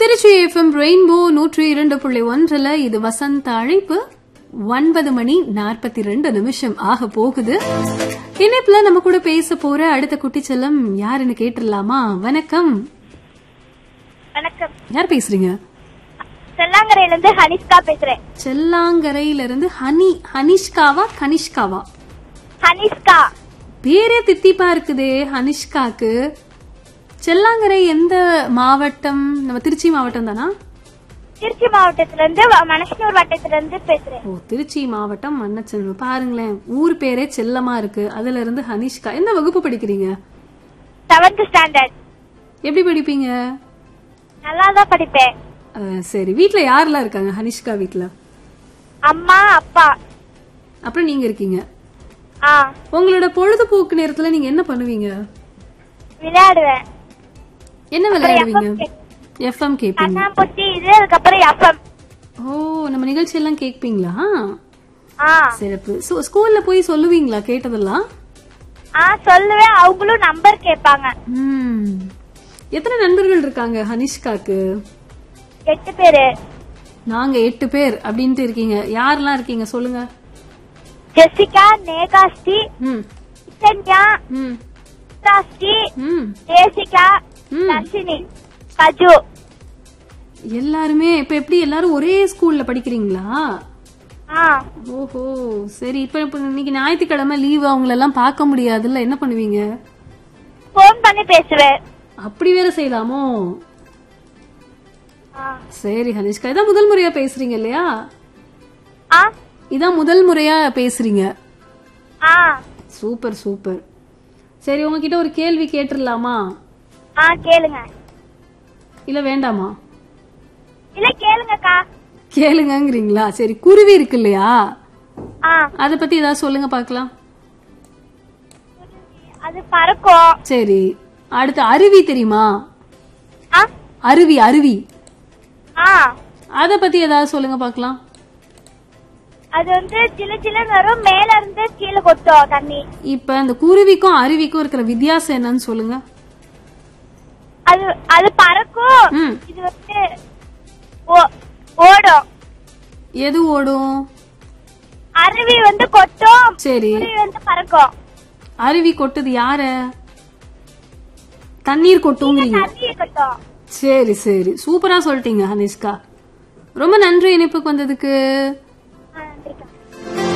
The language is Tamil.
திருச்சி எஃப்எம் ரெயின்போ நூற்றி இரண்டு புள்ளி ஒன்றுல இது வசந்த அழைப்பு ஒன்பது மணி நாற்பத்தி ரெண்டு நிமிஷம் ஆக போகுது இணைப்புல நம்ம கூட பேச போற அடுத்த குட்டி செல்லம் யாருன்னு கேட்டுடலாமா வணக்கம் வணக்கம் யார் பேசுறீங்க செல்லாங்கரையில இருந்து ஹனிஷ்கா பேசுறேன் செல்லாங்கரையில இருந்து ஹனி ஹனிஷ்காவா கனிஷ்காவா ஹனிஷ்கா பேரே தித்திப்பா இருக்குதே ஹனிஷ்காக்கு செல்லாங்கரை எந்த மாவட்டம் நம்ம திருச்சி மாவட்டம் தானா திருச்சி மாவட்டத்துல இருந்து வ- மணஷ்னூர் வட்டத்துல இருந்து பேசுறேன் ஓ திருச்சி மாவட்டம் மன்னச்செல்வம் பாருங்களேன் ஊர் பேரே செல்லமா இருக்கு அதுல இருந்து ஹனிஷ்கா எந்த வகுப்பு படிக்கிறீங்க செவன்த் ஸ்டாண்டர்ட் எப்படி படிப்பீங்க நல்லா தான் படிப்பேன் அஹ், சரி வீட்ல யாரெல்லாம் இருக்காங்க ஹனிஷ்கா வீட்ல அம்மா அப்பா அப்புறம் நீங்க இருக்கீங்க ஆ உங்களோட பொழுதுபோக்கு நேரத்துல நீங்க என்ன பண்ணுவீங்க விளையாடுவேன் என்ன விளையாடுவீங்க எஃப்எம் கேப்பீங்க கண்ணாம்பூச்சி இது அதுக்கப்புறம் எஃப்எம் ஓ நம்ம நிகழ்ச்சி எல்லாம் கேட்பீங்களா ஆ சிறப்பு So, ஸ்கூல்ல போய் சொல்லுவீங்களா கேட்டதெல்லாம் ஆ சொல்லுவேன் அவங்களும் நம்பர் கேட்பாங்க ம். எத்தனை நண்பர்கள் இருக்காங்க ஹனிஷ்காக்கு எட்டு பேரு நாங்க எட்டு பேர் அப்படின்ட்டு இருக்கீங்க யாரெல்லாம் இருக்கீங்க சொல்லுங்க ஜெசிகா நேகாஸ்டி ம் இசன்யா ம் சித்ராஸ்டி ம் தேசிகா ம். தர்ஷினி கஜு எல்லாருமே இப்ப எப்படி எல்லாரும் ஒரே ஸ்கூல்ல படிக்கிறீங்களா ஆ ஓஹோ சரி இப்ப இப்ப இன்னைக்கு ஞாயிற்றுக்கிழமை லீவு அவங்கள எல்லாம் பார்க்க முடியாதுல்ல என்ன பண்ணுவீங்க போன் பண்ணி பேசுவேன் அப்படி வேற செய்யலாமோ ஆ. சரி ஹனிஷ்கா இதான் முதல் முறையா பேசுறீங்க இல்லையா ஆ இதான் முதல் முறையா பேசுறீங்க ஆ சூப்பர் சூப்பர் சரி உங்ககிட்ட ஒரு கேள்வி கேட்டுடலாமா ஆ கேளுங்க இல்ல வேண்டாமா இல்ல கேளுங்கக்கா கேளுங்கங்கிறீங்களா சரி குருவி இருக்கு இல்லையா ஆ அத பத்தி ஏதாவது சொல்லுங்க பார்க்கலாம் அது பறக்கும் சரி அடுத்து அருவி தெரியுமா ஆ அருவி அருவி ஆ அத பத்தி ஏதாவது சொல்லுங்க பார்க்கலாம் அது வந்து சில சில்லுன்னு வரும் மேல இருந்து கீழே கொட்டும் தண்ணி இப்ப இந்த குருவிக்கும் அருவிக்கும் இருக்கிற வித்தியாசம் என்னன்னு சொல்லுங்க அது அது பறக்கும் ம் இது வந்து ஓ- ஓடும் எது ஓடும் அருவி வந்து கொட்டும் சரி குருவி வந்து பறக்கும் அருவி கொட்டுது யார தண்ணீர் கொட்டுங்கிறீங்க தண்ணி கொட்டும் சரி சரி சூப்பரா சொல்லிட்டீங்க ஹனிஷ்கா ரொம்ப நன்றி இணைப்புக்கு வந்ததுக்கு